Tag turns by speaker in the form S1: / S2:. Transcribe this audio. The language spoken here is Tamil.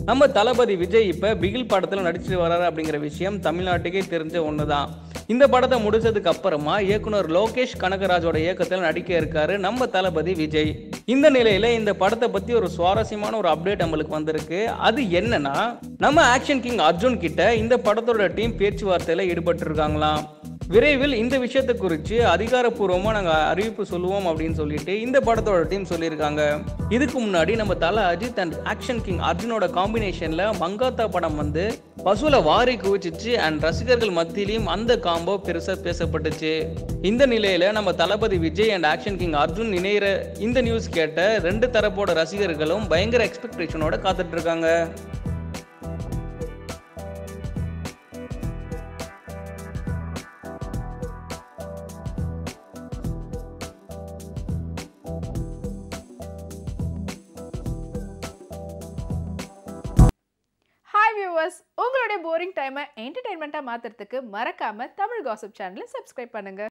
S1: நம்ம தளபதி விஜய் இப்ப பிகில் படத்துல நடிச்சிட்டு வராரு அப்படிங்கிற விஷயம் தமிழ்நாட்டுக்கே தெரிஞ்ச ஒண்ணுதான் இந்த படத்தை முடிச்சதுக்கு அப்புறமா இயக்குனர் லோகேஷ் கனகராஜோட இயக்கத்தில் நடிக்க இருக்காரு நம்ம தளபதி விஜய் இந்த நிலையில இந்த படத்தை பத்தி ஒரு சுவாரஸ்யமான ஒரு அப்டேட் நம்மளுக்கு வந்திருக்கு அது என்னன்னா நம்ம ஆக்ஷன் கிங் அர்ஜுன் கிட்ட இந்த படத்தோட டீம் பேச்சுவார்த்தையில ஈடுபட்டு இருக்காங்களாம் விரைவில் இந்த விஷயத்தை குறித்து அதிகாரப்பூர்வமாக நாங்கள் அறிவிப்பு சொல்லுவோம் அப்படின்னு சொல்லிட்டு இந்த படத்தோட டீம் சொல்லியிருக்காங்க இதுக்கு முன்னாடி நம்ம Thala Ajith and action king அர்ஜுனோட காம்பினேஷனில் மங்காத்தா படம் வந்து வசூலை வாரி குவிச்சிச்சு அண்ட் ரசிகர்கள் மத்தியிலையும் அந்த காம்போ பெருசாக பேசப்பட்டுச்சு இந்த நிலையில நம்ம Thalapathy Vijay and action king Arjun இணையிற இந்த நியூஸ் கேட்ட ரெண்டு தரப்போட ரசிகர்களும் பயங்கர எக்ஸ்பெக்டேஷனோட காத்துட்டு இருக்காங்க
S2: ஹாய் வியூவர்ஸ் உங்களுடைய போரிங் டைமை என்டர்டைன்மெண்ட்டாக மாற்றுறதுக்கு மறக்காமல் தமிழ் காசிப் சேனலை சப்ஸ்கிரைப் பண்ணுங்கள்